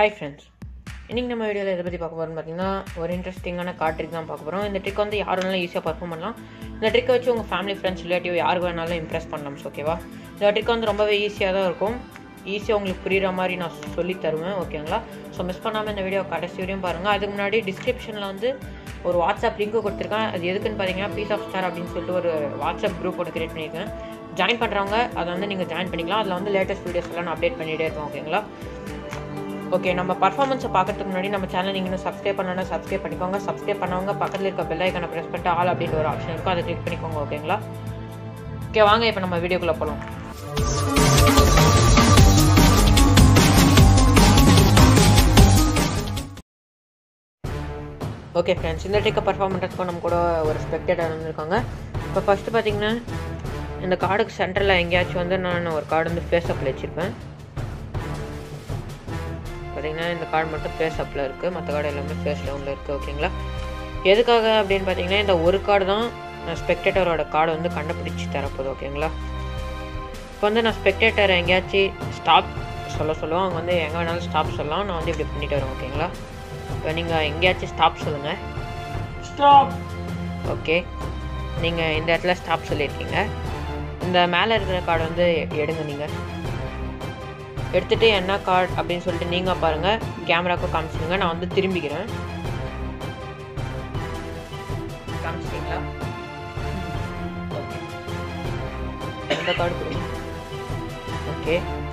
hi friends இன்றைக்கி நம்ம வீடியோவில் எதை பற்றி பார்க்க போகிறோம்னு பார்த்தீங்கன்னா ஒரு இன்ட்ரெஸ்டிங்கான கார்ட் ட்ரிக் தான் பார்க்க போகிறோம் இந்த ட்ரிக் வந்து யார் வேணாலும் ஈஸியாக பர்ஃபார்ம் பண்ணலாம் இந்த ட்ரிக்கை வச்சு உங்கள் ஃபேமிலி ஃப்ரெண்ட்ஸ் ரிலேட்டிவ் யார் வேணாலும் இம்ப்ரெஸ் பண்ணலாம் ஓகேவா இந்த ட்ரிக் வந்து ரொம்பவே ஈஸியாக தான் இருக்கும் ஈஸியாக உங்களுக்கு புரிகிற மாதிரி நான் சொல்லி தருவேன் ஓகேங்களா ஸோ மிஸ் பண்ணாமல் இந்த வீடியோ கடைசி வரையும் பாருங்கள் அதுக்கு முன்னாடி டிஸ்கிரிப்ஷனில் வந்து ஒரு வாட்ஸ்அப் லிங்க்கு கொடுத்துருக்கேன் அது எதுக்குன்னு பார்த்தீங்கன்னா பீஸ் ஆஃப் ஸ்டார் அப்படின்னு சொல்லிட்டு ஒரு வாட்ஸ்அப் குரூப் ஒன்று கிரியேட் பண்ணியிருக்கேன் ஜாயின் பண்ணுறவங்க அதை வந்து நீங்கள் ஜாயின் பண்ணிக்கலாம் அதில் வந்து லேட்டஸ்ட் வீடியோஸ் எல்லாம் நான் அப்டேட் பண்ணிகிட்டே இருக்கேன் ஓகேங்களா ஓகே நம்ம பர்ஃபார்மன்ஸை பார்க்கறதுக்கு முன்னாடி நம்ம சேனல் நீங்கள் இன்னும் சப்ஸ்கிரைப் பண்ணலன்னா சப்ஸ்கிரைப் பண்ணிக்கோங்க சப்ஸ்கிரைப் பண்ணவங்க பக்கத்தில் இருக்க பெல் ஐக்கனை ப்ரெஸ் பண்ணிட்டு ஆல் அப்படின்ற ஒரு ஆப்ஷன் இருக்கும் அதை கிளிக் பண்ணிக்கோங்க ஓகேங்களா ஓகே வாங்க இப்போ நம்ம வீடியோக்குள்ளே போகலாம் ஓகே ஃப்ரெண்ட்ஸ் இந்த ட்ரிக்கை பர்ஃபார்ம் பண்ணுறதுக்கு நம்ம கூட ஒரு ஸ்பெக்டேட்டர் வந்திருக்காங்க இப்போ ஃபஸ்ட்டு பார்த்தீங்கன்னா இந்த கார்டுக்கு சென்டரில் எங்கேயாச்சும் வந்து நான் ஒரு கார்டு வந்து ஃபேஸ் அப்பில் வச்சுருப்பேன் பார்த்தீங்கன்னா இந்த கார்டு மட்டும் ஃபேஸ் அப்பில் இருக்குது மற்ற கார்டு எல்லாமே ஃபேஸ் டவுனில் இருக்குது ஓகேங்களா எதுக்காக அப்படின்னு பார்த்தீங்கன்னா இந்த ஒரு கார்டு தான் நான் ஸ்பெக்டேட்டரோட கார்டை வந்து கண்டுபிடிச்சி தரப்போகுது ஓகேங்களா இப்போ வந்து நான் ஸ்பெக்டேட்டர் எங்கேயாச்சும் ஸ்டாப் சொல்ல சொல்லுவோம் அவங்க வந்து எங்கே வேணாலும் ஸ்டாப் சொல்லலாம் நான் வந்து இப்படி பண்ணிட்டு வரேன் ஓகேங்களா இப்போ நீங்கள் எங்கேயாச்சும் ஸ்டாப் சொல்லுங்கள் ஸ்டாப் ஓகே நீங்கள் இந்த இடத்துல ஸ்டாப் சொல்லியிருக்கீங்க இந்த மேலே இருக்கிற கார்டு வந்து எடுங்க நீங்கள் எடுத்துகிட்டு என்ன கார்டு அப்படின்னு சொல்லிட்டு நீங்கள் பாருங்கள் கேமராவுக்கு காமிச்சிடுங்க நான் வந்து திரும்பிக்கிறேன் காமிச்சிட்டிங்களா ஓகே எந்த கார்டு கொடுங்க ஓகே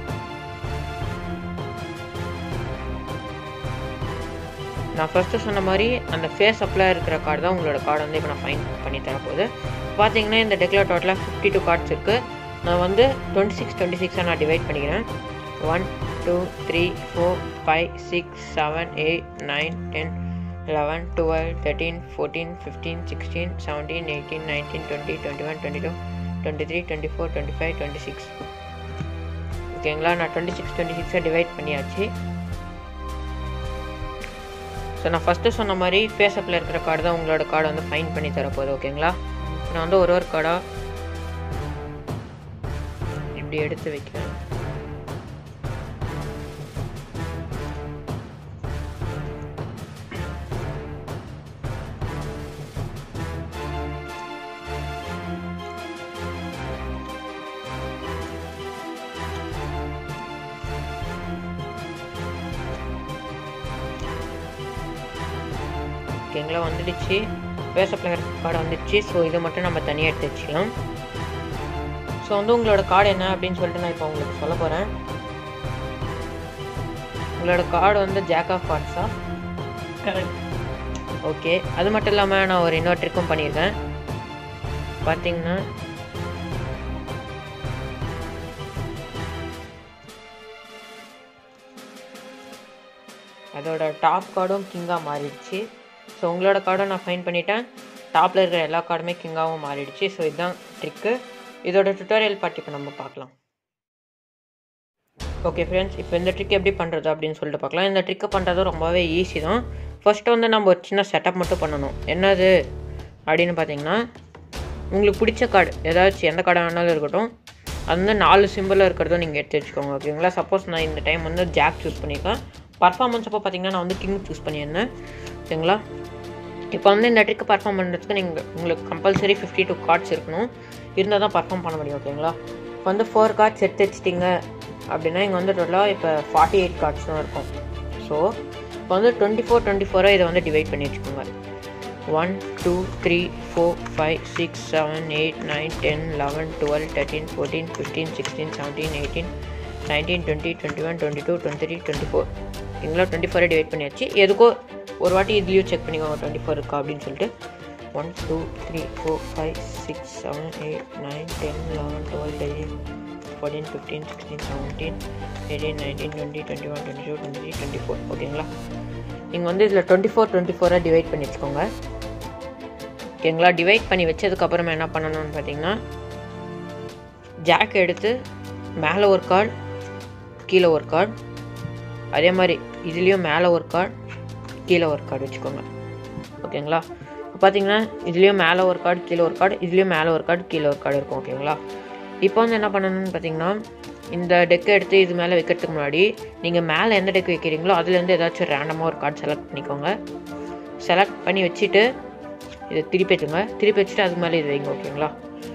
நான் ஃபஸ்ட்டு சொன்ன மாதிரி அந்த ஃபேஸ் அப்பில் இருக்கிற கார்டு தான் உங்களோட கார்டு வந்து இப்போ நான் ஃபைன் பண்ணி தரப்போகுது பார்த்தீங்கன்னா இந்த டெக்கில் டோட்டலாக ஃபிஃப்டி டூ கார்ட்ஸ் இருக்குது நான் வந்து டுவெண்ட்டி சிக்ஸ் டுவெண்ட்டி சிக்ஸாக நான் டிவைட் பண்ணிக்கிறேன் one two three four five six seven eight nine ten eleven twelve thirteen fourteen fifteen sixteen seventeen eighteen nineteen twenty twenty one twenty two twenty three twenty four twenty five twenty six ஓகேங்களா நான் twenty six twenty சிக்ஸை divide பண்ணியாச்சு so நான் first சொன்ன மாதிரி ஃபேஸ்அப்பில் இருக்கிற card தான் உங்களோட கார்டை வந்து ஃபைன் பண்ணி தரப்போகுது ஓகேங்களா நான் வந்து ஒரு ஒரு கார்டாக இப்படி எடுத்து வைக்கிறேன் ஓகேங்களா வந்துடுச்சு பேசப்பில் கார்டு வந்துடுச்சு ஸோ இதை மட்டும் நம்ம தனியாக எடுத்து வச்சுக்கலாம் ஸோ வந்து உங்களோட கார்டு என்ன அப்படின்னு சொல்லிட்டு நான் இப்போ உங்களுக்கு சொல்ல போகிறேன் உங்களோட கார்டு வந்து ஜாக் ஆஃப் கார்ட்ஸா கரெக்ட் ஓகே அது மட்டும் இல்லாமல் நான் ஒரு இன்னொரு ட்ரிக்கும் பண்ணியிருக்கேன் பார்த்தீங்கன்னா அதோட டாப் கார்டும் கிங்காக மாறிடுச்சு ஸோ உங்களோட கார்டும் நான் ஃபைன் பண்ணிட்டேன் டாப்பில் இருக்கிற எல்லா கார்டுமே கிங்காகவும் மாறிடுச்சு ஸோ இதுதான் ட்ரிக்கு இதோட டுட்டோரியல் பார்ட் இப்போ நம்ம பார்க்கலாம் ஓகே ஃப்ரெண்ட்ஸ் இப்போ இந்த ட்ரிக் எப்படி பண்ணுறது அப்படின்னு சொல்லிட்டு பார்க்கலாம் இந்த ட்ரிக்கை பண்ணுறது ரொம்பவே ஈஸி தான் ஃபஸ்ட்டு வந்து நம்ம ஒரு சின்ன செட்டப் மட்டும் பண்ணணும் என்னது அப்படின்னு பார்த்தீங்கன்னா உங்களுக்கு பிடிச்ச கார்டு ஏதாச்சும் எந்த கார்டாக வேணாலும் இருக்கட்டும் அது வந்து நாலு சிம்பிளில் இருக்கிறதும் நீங்கள் எடுத்து வச்சுக்கோங்க ஓகேங்களா சப்போஸ் நான் இந்த டைம் வந்து ஜாக் சூஸ் பண்ணியிருக்கேன் பர்ஃபார்மன்ஸ் அப்போ பார்த்தீங்கன்னா நான் வந்து கிங் சூஸ் பண்ணியிருந்தேன் ஓகேங்களா இப்போ வந்து இந்த ட்ரிக்கை பர்ஃபார்ம் பண்ணுறதுக்கு நீங்கள் உங்களுக்கு கம்பல்சரி ஃபிஃப்டி டூ கார்ட்ஸ் இருக்கணும் இருந்தால் தான் பர்ஃபார்ம் பண்ண முடியும் ஓகேங்களா இப்போ வந்து ஃபோர் கார்ட்ஸ் எடுத்து வச்சிட்டிங்க அப்படின்னா இங்கே வந்து டோட்டலாக இப்போ ஃபார்ட்டி எயிட் கார்ட்ஸ் தான் இருக்கும் ஸோ இப்போ வந்து டுவெண்ட்டி ஃபோர் டுவெண்ட்டி ஃபோராக இதை வந்து டிவைட் பண்ணி வச்சுக்கோங்க one two three four five six seven eight nine ten eleven twelve thirteen fourteen fifteen sixteen seventeen eighteen nineteen twenty twenty one twenty two twenty three twenty four எங்களா twenty ஃபோரை divide பண்ணியாச்சு எதுக்கோ ஒரு வாட்டி இதுலேயும் check பண்ணிக்கோங்க twenty four இருக்கா அப்படின்னு சொல்லிட்டு one two three four five six seven eight nine ten eleven twelve thirteen fourteen fifteen sixteen seventeen eighteen nineteen twenty twenty one twenty two twenty three twenty four ஓகேங்களா நீங்கள் வந்து இதில் twenty four twenty ஃபோராக divide பண்ணி வச்சுக்கோங்க ஓகேங்களா divide பண்ணி வச்சதுக்கப்புறமா என்ன பண்ணணும்னு பார்த்தீங்கன்னா ஜாக் எடுத்து மேலே ஒரு கார்டு கீழே ஒரு கார்டு அதே மாதிரி இதுலேயும் மேலே ஒரு கார்டு கீழே ஒரு கார்டு வச்சுக்கோங்க ஓகேங்களா இப்போ பார்த்தீங்கன்னா இதுலேயும் மேலே ஒரு கார்டு கீழே ஒரு கார்டு இதுலேயும் மேலே ஒரு கார்டு கீழே ஒரு கார்டு இருக்கும் ஓகேங்களா இப்போ வந்து என்ன பண்ணணும்னு பார்த்தீங்கன்னா இந்த டெக்கை எடுத்து இது மேலே வைக்கிறதுக்கு முன்னாடி நீங்கள் மேலே எந்த டெக் வைக்கிறீங்களோ அதுலேருந்து ஏதாச்சும் ரேண்டமாக ஒரு கார்டு செலக்ட் பண்ணிக்கோங்க செலக்ட் பண்ணி வச்சுட்டு இதை திருப்பி வச்சுங்க திருப்பி வச்சுட்டு அதுக்கு மேலே இது வைங்க ஓகேங்களா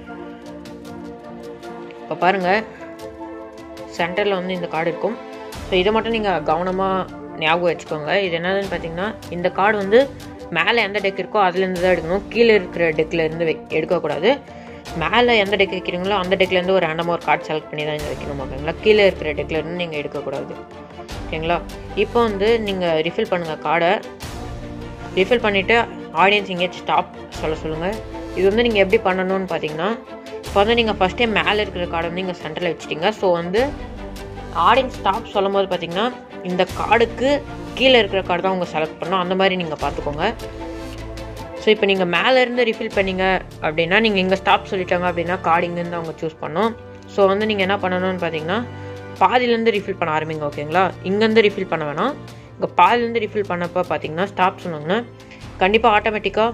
இப்போ பாருங்கள் சென்டரில் வந்து இந்த கார்டு இருக்கும் ஸோ இதை மட்டும் நீங்கள் கவனமாக ஞாபகம் வச்சுக்கோங்க இது என்னதுன்னு பார்த்தீங்கன்னா இந்த கார்டு வந்து மேலே எந்த டெக் இருக்கோ அதுலேருந்து தான் எடுக்கணும் கீழே இருக்கிற டெக்கில் இருந்து வை எடுக்கக்கூடாது மேலே எந்த டெக் வைக்கிறீங்களோ அந்த டெக்லேருந்து ஒரு ரேண்டமாக ஒரு கார்டு செலக்ட் பண்ணி தான் இங்கே வைக்கணும் ஓகேங்களா கீழே இருக்கிற டெக்கில் இருந்து நீங்கள் எடுக்கக்கூடாது ஓகேங்களா இப்போ வந்து நீங்கள் ரிஃபில் பண்ணுங்கள் கார்டை ரிஃபில் பண்ணிவிட்டு ஆடியன்ஸ் எங்கேயாச்சும் ஸ்டாப் சொல்ல சொல்லுங்கள் இது வந்து நீங்கள் எப்படி பண்ணணும்னு பார்த்தீங்கன்னா இப்போ வந்து நீங்கள் ஃபஸ்ட்டே மேலே இருக்கிற கார்டை வந்து நீங்கள் சென்டரில் வச்சுட்டீங்க ஸோ வந்து ஆடியன்ஸ் ஸ்டாப் சொல்லும் போது பார்த்தீங்கன்னா இந்த கார்டுக்கு கீழே இருக்கிற கார்டு தான் உங்க செலக்ட் பண்ணணும் அந்த மாதிரி நீங்கள் பார்த்துக்கோங்க ஸோ இப்போ நீங்கள் மேலேருந்து ரிஃபில் பண்ணீங்க அப்படின்னா நீங்கள் இங்கே ஸ்டாப் சொல்லிட்டாங்க அப்படின்னா கார்டு இங்கேருந்து அவங்க சூஸ் பண்ணணும் ஸோ வந்து நீங்கள் என்ன பண்ணணும்னு பார்த்தீங்கன்னா பாதியிலேருந்து ரிஃபில் பண்ண ஆரம்பிங்க ஓகேங்களா இங்கேருந்து ரிஃபில் பண்ண வேணாம் இங்கே பாதிலேருந்து ரிஃபில் பண்ணப்போ பார்த்தீங்கன்னா ஸ்டாப் சொன்னாங்கன்னா கண்டிப்பாக ஆட்டோமேட்டிக்காக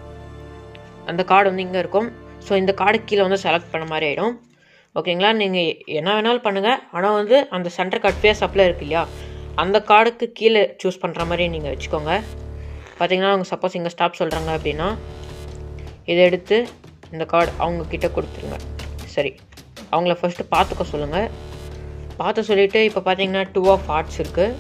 அந்த கார்டு வந்து இங்கே இருக்கும் ஸோ இந்த கார்டு கீழே வந்து செலக்ட் பண்ண மாதிரி ஆகிடும் ஓகேங்களா நீங்கள் என்ன வேணாலும் பண்ணுங்கள் ஆனால் வந்து அந்த சென்டர் கார்டு ஃபேஸ் அப்பில் இருக்கு இல்லையா அந்த கார்டுக்கு கீழே சூஸ் பண்ணுற மாதிரி நீங்கள் வச்சுக்கோங்க பார்த்தீங்கன்னா அவங்க சப்போஸ் இங்கே ஸ்டாப் சொல்கிறாங்க அப்படின்னா இதை எடுத்து இந்த கார்டு அவங்க கிட்ட கொடுத்துருங்க சரி அவங்கள ஃபஸ்ட்டு பார்த்துக்க சொல்லுங்கள் பார்த்து சொல்லிவிட்டு இப்போ பார்த்தீங்கன்னா டூ ஆஃப் ஆர்ட்ஸ் இருக்குது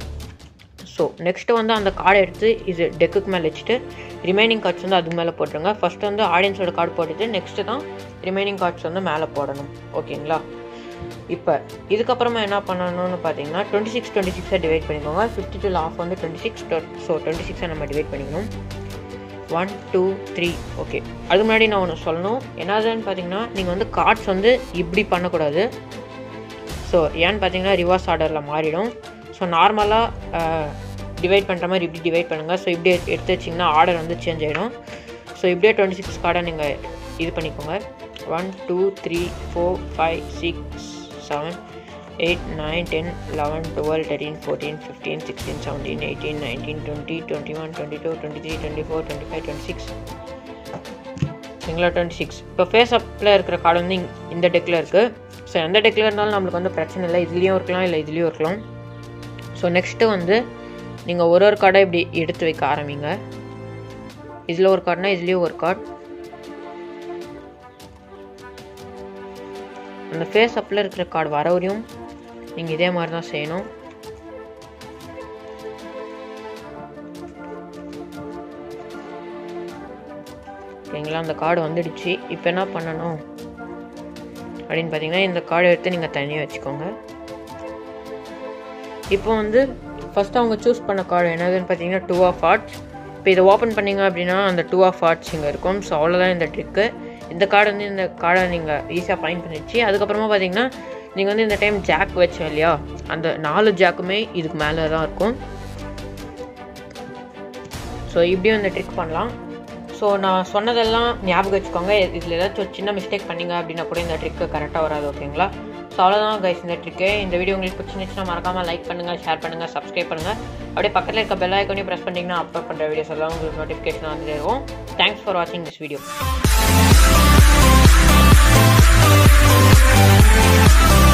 ஸோ நெக்ஸ்ட்டு வந்து அந்த கார்டை எடுத்து இது டெக்குக்கு மேலே வச்சுட்டு ரிமைனிங் கார்ட்ஸ் வந்து அதுக்கு மேலே போட்டுருங்க ஃபர்ஸ்ட் வந்து ஆடியன்ஸோட கார்டு போட்டுட்டு நெக்ஸ்ட்டு தான் ரிமைனிங் கார்ட்ஸ் வந்து மேலே போடணும் ஓகேங்களா இப்போ இதுக்கப்புறமா என்ன பண்ணணும்னு பார்த்தீங்கன்னா டுவெண்ட்டி சிக்ஸ் டுவெண்ட்டி சிக்ஸை டிவைட் பண்ணிக்கோங்க ஃபிஃப்டி டூ ஆஃப் வந்து டுவெண்ட்டி சிக்ஸ் ஸோ டுவெண்ட்டி சிக்ஸை நம்ம டிவைட் பண்ணிக்கணும் ஒன் டூ த்ரீ ஓகே அதுக்கு முன்னாடி நான் ஒன்று சொல்லணும் என்னதுன்னு பார்த்தீங்கன்னா நீங்கள் வந்து கார்ட்ஸ் வந்து இப்படி பண்ணக்கூடாது ஸோ ஏன்னு பார்த்தீங்கன்னா ரிவர்ஸ் ஆர்டரில் மாறிடும் ஸோ நார்மலாக டிவைட் பண்ணுற மாதிரி இப்படி டிவைட் பண்ணுங்கள் ஸோ இப்படி எடுத்து வச்சிங்கன்னா ஆர்டர் வந்து சேஞ்ச் ஆகிடும் ஸோ இப்படியே டுவெண்ட்டி சிக்ஸ் கார்டை நீங்கள் இது பண்ணிக்கோங்க one two three four five six seven eight nine ten eleven twelve thirteen fourteen fifteen sixteen seventeen eighteen nineteen twenty twenty one twenty two twenty three twenty four twenty five twenty six சரிங்களா twenty six இப்போ face அப்பில் இருக்கிற card வந்து இங்க- இந்த டெக்கில் இருக்குது so எந்த டெக்கில் இருந்தாலும் நம்மளுக்கு வந்து பிரச்சனை இல்லை இதுலேயும் இருக்கலாம் இல்லை இதுலேயும் இருக்கலாம் ஸோ நெக்ஸ்ட்டு வந்து நீங்கள் ஒரு ஒரு கார்டை இப்படி எடுத்து வைக்க ஆரம்பிங்க இதில் ஒரு கார்டுனா இதுலேயும் ஒரு கார்டு அந்த ஃபேஸ் அப்பில் இருக்கிற கார்டு வர வரையும் நீங்கள் இதே மாதிரி தான் செய்யணும் ஓகேங்களா அந்த கார்டு வந்துடுச்சு இப்போ என்ன பண்ணணும் அப்படின்னு பார்த்தீங்கன்னா இந்த கார்டை எடுத்து நீங்கள் தனியாக வச்சுக்கோங்க இப்போ வந்து ஃபஸ்ட்டு அவங்க சூஸ் பண்ண கார்டு என்னதுன்னு பார்த்தீங்கன்னா டூ ஆஃப் ஆர்ட்ஸ் இப்போ இதை ஓப்பன் பண்ணீங்க அப்படின்னா அந்த டூ ஆஃப் ஆர்ட்ஸ் இங்கே இருக்கும் ஸோ அவ்வளோதான் இந்த ட்ரிக்கு இந்த கார்டு வந்து இந்த கார்டை நீங்கள் ஈஸியாக ஃபைன் பண்ணிடுச்சு அதுக்கப்புறமா பார்த்தீங்கன்னா நீங்கள் வந்து இந்த டைம் ஜாக் வச்சோம் இல்லையா அந்த நாலு ஜாக்குமே இதுக்கு மேலே தான் இருக்கும் ஸோ இப்படியும் இந்த ட்ரிக் பண்ணலாம் ஸோ நான் சொன்னதெல்லாம் ஞாபகம் வச்சுக்கோங்க இதில் ஏதாச்சும் ஒரு சின்ன மிஸ்டேக் பண்ணீங்க அப்படின்னா கூட இந்த ட்ரிக்கு கரெக்டாக வராது ஓகேங்களா ஸோ அவ்வளோதான் கைஸ் இந்த ட்ரிக்கு இந்த வீடியோ உங்களுக்கு பிடிச்சிருந்துச்சுன்னா மறக்காமல் லைக் பண்ணுங்கள் ஷேர் பண்ணுங்கள் சப்ஸ்கிரைப் பண்ணுங்கள் அப்படியே பக்கத்தில் இருக்க பெல் ஐக்கனையும் ப்ரெஸ் பண்ணிங்கன்னா அப்லோட் பண்ணுற வீடியோஸ் எல்லாம் உங்களுக்கு நோட்டிஃபிகேஷன் வந்துட்டே இருக்கும் தேங்க்ஸ் ஃபார் வாட்சிங் திஸ் வீடியோ